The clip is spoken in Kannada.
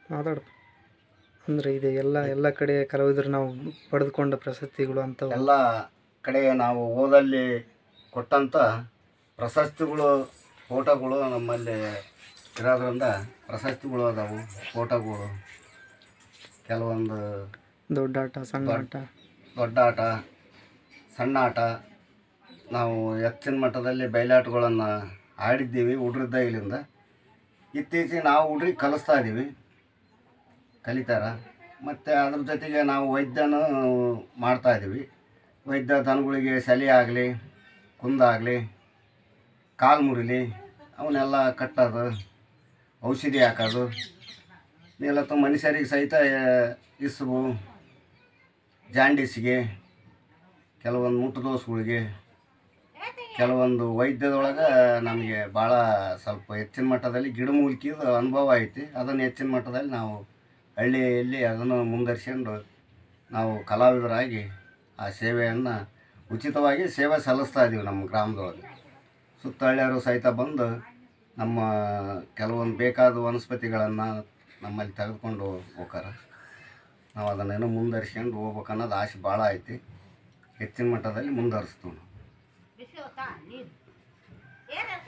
ಮಾತಾಡು ಅಂದರೆ ಇದೆ ಎಲ್ಲ ಎಲ್ಲ ಕಡೆ ಕಲಾವಿದರು ನಾವು ಪಡೆದುಕೊಂಡ ಪ್ರಶಸ್ತಿಗಳು ಅಂತ ಎಲ್ಲ ಕಡೆ ನಾವು ಓದಲ್ಲಿ ಕೊಟ್ಟಂಥ ಪ್ರಶಸ್ತಿಗಳು ಫೋಟೋಗಳು ನಮ್ಮಲ್ಲಿ ಇರೋದ್ರಿಂದ ಪ್ರಶಸ್ತಿಗಳು ಅದಾವು ಫೋಟೋಗಳು ಕೆಲವೊಂದು ದೊಡ್ಡ ಆಟ ಸಣ್ಣ ಆಟ ದೊಡ್ಡ ಆಟ ಸಣ್ಣ ಆಟ ನಾವು ಹೆಚ್ಚಿನ ಮಟ್ಟದಲ್ಲಿ ಬಯಲಾಟಗಳನ್ನು ಆಡಿದ್ದೀವಿ ಹುಡ್ರಿದ್ದಾಗಲಿಂದ ಇತ್ತೀಚೆಗೆ ನಾವು ಹುಡ್ರಿಗೆ ಕಲಿಸ್ತಾ ಇದ್ದೀವಿ ಕಲಿತಾರ ಮತ್ತು ಅದ್ರ ಜೊತೆಗೆ ನಾವು ವೈದ್ಯನೂ ಮಾಡ್ತಾ ಇದ್ದೀವಿ ವೈದ್ಯ ದನಗಳಿಗೆ ಸಲಿ ಆಗಲಿ ಕುಂದಾಗಲಿ ಕಾಲು ಮುರಿಲಿ ಅವನ್ನೆಲ್ಲ ಕಟ್ಟೋದು ಔಷಧಿ ಹಾಕೋದು ನೀಲತ್ತ ಮನುಷ್ಯರಿಗೆ ಸಹಿತ ಇಸುಬು ಜಾಂಡೀಸಿಗೆ ಕೆಲವೊಂದು ಮುಟ್ಟು ದೋಷಗಳಿಗೆ ಕೆಲವೊಂದು ವೈದ್ಯದೊಳಗೆ ನಮಗೆ ಭಾಳ ಸ್ವಲ್ಪ ಹೆಚ್ಚಿನ ಮಟ್ಟದಲ್ಲಿ ಗಿಡಮೂಲಿಕೆದು ಅನುಭವ ಐತಿ ಅದನ್ನು ಹೆಚ್ಚಿನ ಮಟ್ಟದಲ್ಲಿ ನಾವು ಹಳ್ಳಿಯಲ್ಲಿ ಅದನ್ನು ಮುಂದುವರ್ಸ್ಕೊಂಡು ನಾವು ಕಲಾವಿದರಾಗಿ ಆ ಸೇವೆಯನ್ನು ಉಚಿತವಾಗಿ ಸೇವೆ ಸಲ್ಲಿಸ್ತಾ ಇದ್ದೀವಿ ನಮ್ಮ ಗ್ರಾಮದೊಳಗೆ ಸುತ್ತ ಹಳ್ಳಿಯವರು ಸಹಿತ ಬಂದು ನಮ್ಮ ಕೆಲವೊಂದು ಬೇಕಾದ ವನಸ್ಪತಿಗಳನ್ನು ನಮ್ಮಲ್ಲಿ ತೆಗೆದುಕೊಂಡು ಹೋಗ್ತಾರೆ ನಾವು ಅದನ್ನೇನೋ ಮುಂದುವರ್ಸ್ಕೊಂಡು ಹೋಗ್ಬೇಕು ಅನ್ನೋದು ಆಸೆ ಭಾಳ ಐತಿ ಹೆಚ್ಚಿನ ಮಟ್ಟದಲ್ಲಿ ಮುಂದುವರಿಸ್ತೀವಿ ನಾವು